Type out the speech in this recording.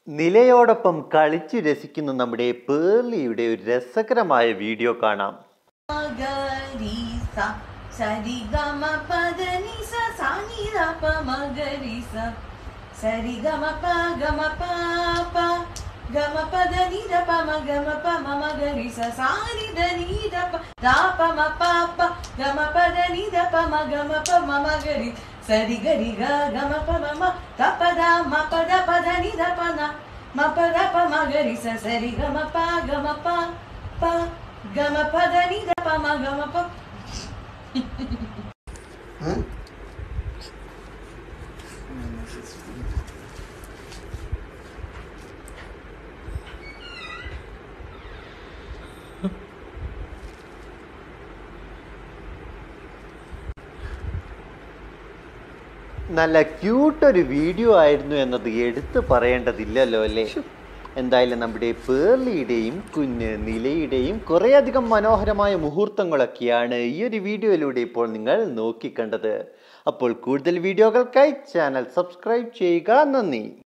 നിലയോടൊപ്പം കളിച്ചു രസിക്കുന്ന നമ്മുടെ പേർലിയുടെ ഒരു രസകരമായ വീഡിയോ കാണാം മഗരീസ സരി ഗമ പദ നിസ സാനി ര പ മഗരീസ സരി ഗമ പ ഗമ പ പ ഗമ പദ നി ര പ മ ഗമ പ മ മഗരീസ സാനി ര നി ര പ ര പ മ പ പ ഗമ പദ നി ര പ മ ഗമ പ മ മഗരി സരി ഗരി ഗ ഗമ പ മ മ ത പ ദ മ പ ദ പ ദ നി ര പ ന മ പ ദ പ മഗരി സ സരി ഗമ പ ഗമ പ പ ഗമ പദ നി ര പ മ ഗമ പ നല്ല ക്യൂട്ട് ഒരു വീഡിയോ ആയിരുന്നു എന്നത് എടുത്തു പറയേണ്ടതില്ലല്ലോ അല്ലേ എന്തായാലും നമ്മുടെ പേർലിയുടെയും കുഞ്ഞ് നിലയുടെയും കുറേയധികം മനോഹരമായ മുഹൂർത്തങ്ങളൊക്കെയാണ് ഈ ഒരു വീഡിയോയിലൂടെ ഇപ്പോൾ നിങ്ങൾ നോക്കിക്കണ്ടത് അപ്പോൾ കൂടുതൽ വീഡിയോകൾക്കായി ചാനൽ സബ്സ്ക്രൈബ് ചെയ്യുക നന്ദി